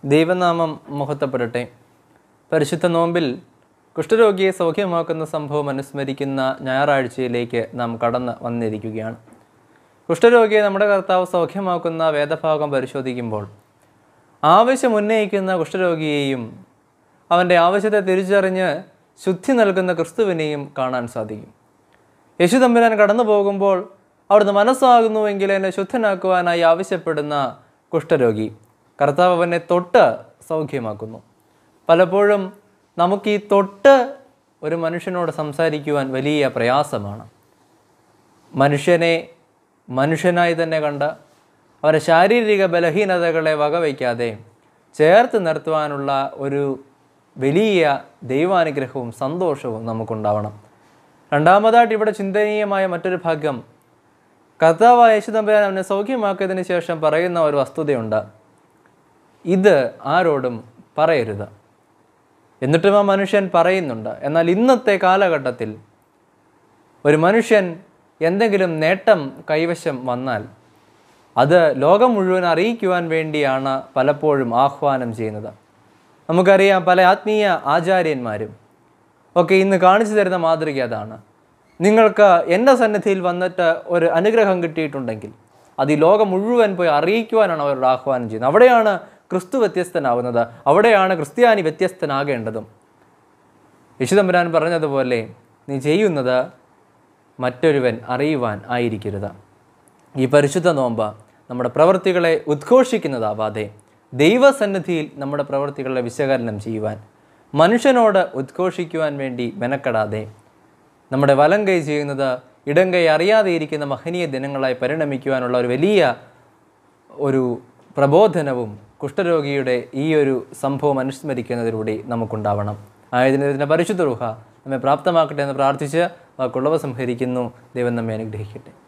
ദൈവനാമം മഹത്വപ്പെടട്ടെ പരിശുദ്ധ നോമ്പിൽ കുഷ്ഠരോഗിയെ സൗഖ്യമാക്കുന്ന സംഭവം അനുസ്മരിക്കുന്ന ഞായറാഴ്ചയിലേക്ക് നാം കടന്ന് വന്നിരിക്കുകയാണ് കുഷ്ഠരോഗിയെ നമ്മുടെ കർത്താവ് സൗഖ്യമാക്കുന്ന വേദഭാഗം പരിശോധിക്കുമ്പോൾ ആവശ്യം ഉന്നയിക്കുന്ന കുഷ്ഠരോഗിയെയും അവൻ്റെ ആവശ്യത്തെ തിരിച്ചറിഞ്ഞ് ശുദ്ധി നൽകുന്ന ക്രിസ്തുവിനെയും കാണാൻ സാധിക്കും യേശു തമ്പുരാൻ കടന്നു പോകുമ്പോൾ അവിടുന്ന് മനസ്സാകുന്നുവെങ്കിൽ എന്നെ ശുദ്ധനാക്കുവാനായി ആവശ്യപ്പെടുന്ന കുഷ്ഠരോഗി കർത്താവ് അവനെ തൊട്ട് സൗഖ്യമാക്കുന്നു പലപ്പോഴും നമുക്ക് ഈ തൊട്ട് ഒരു മനുഷ്യനോട് സംസാരിക്കുവാൻ വലിയ പ്രയാസമാണ് മനുഷ്യനെ മനുഷ്യനായി തന്നെ കണ്ട് അവരുടെ ശാരീരിക ബലഹീനതകളെ വകവയ്ക്കാതെ ചേർത്ത് നിർത്തുവാനുള്ള ഒരു വലിയ ദൈവാനുഗ്രഹവും സന്തോഷവും നമുക്കുണ്ടാവണം രണ്ടാമതായിട്ട് ഇവിടെ ചിന്തനീയമായ മറ്റൊരു ഭാഗം കർത്താവായ യേശുദമ്പരാൻ അവനെ സൗഖ്യമാക്കിയതിന് ശേഷം പറയുന്ന ഒരു വസ്തുതയുണ്ട് ഇത് ആരോടും പറയരുത് എന്നിട്ടും ആ മനുഷ്യൻ പറയുന്നുണ്ട് എന്നാൽ ഇന്നത്തെ കാലഘട്ടത്തിൽ ഒരു മനുഷ്യൻ എന്തെങ്കിലും നേട്ടം കൈവശം വന്നാൽ അത് ലോകം മുഴുവൻ അറിയിക്കുവാൻ വേണ്ടിയാണ് പലപ്പോഴും ആഹ്വാനം ചെയ്യുന്നത് നമുക്കറിയാം പല ആത്മീയ ആചാര്യന്മാരും ഒക്കെ ഇന്ന് കാണിച്ചു തരുന്ന മാതൃക അതാണ് നിങ്ങൾക്ക് എൻ്റെ സന്നിധിയിൽ വന്നിട്ട് ഒരു അനുഗ്രഹം കിട്ടിയിട്ടുണ്ടെങ്കിൽ അത് ഈ ലോകം മുഴുവൻ പോയി അറിയിക്കുവാനാണ് അവരുടെ ആഹ്വാനം ചെയ്യുന്നത് അവിടെയാണ് ക്രിസ്തു വ്യത്യസ്തനാവുന്നത് അവിടെയാണ് ക്രിസ്ത്യാനി വ്യത്യസ്തനാകേണ്ടതും യശുതമ്പുരാൻ പറഞ്ഞതുപോലെ നീ ചെയ്യുന്നത് മറ്റൊരുവൻ അറിയുവാൻ ആയിരിക്കരുത് ഈ പരിശുദ്ധ നോമ്പ് നമ്മുടെ പ്രവൃത്തികളെ ഉദ്ഘോഷിക്കുന്നതാവാതെ ദൈവസന്നിധിയിൽ നമ്മുടെ പ്രവൃത്തികളെ വിശകലനം ചെയ്യുവാൻ മനുഷ്യനോട് ഉദ്ഘോഷിക്കുവാൻ വേണ്ടി മെനക്കെടാതെ നമ്മുടെ വലം കൈ ചെയ്യുന്നത് ഇടം കൈ അറിയാതെ ഇരിക്കുന്ന മഹനീയ ദിനങ്ങളായി പരിണമിക്കുവാനുള്ള ഒരു വലിയ ഒരു പ്രബോധനവും കുഷ്ഠരോഗിയുടെ ഈ ഒരു സംഭവം അനുസ്മരിക്കുന്നതിലൂടെ നമുക്കുണ്ടാവണം ആയതിന് ഇതിൻ്റെ പരിശുദ്ധ റുഹ നമ്മെ പ്രാപ്തമാക്കട്ടെ എന്ന് പ്രാർത്ഥിച്ച് വാക്കുള്ളവ സംഹരിക്കുന്നു ദൈവം നമ്മെ അനുഗ്രഹിക്കട്ടെ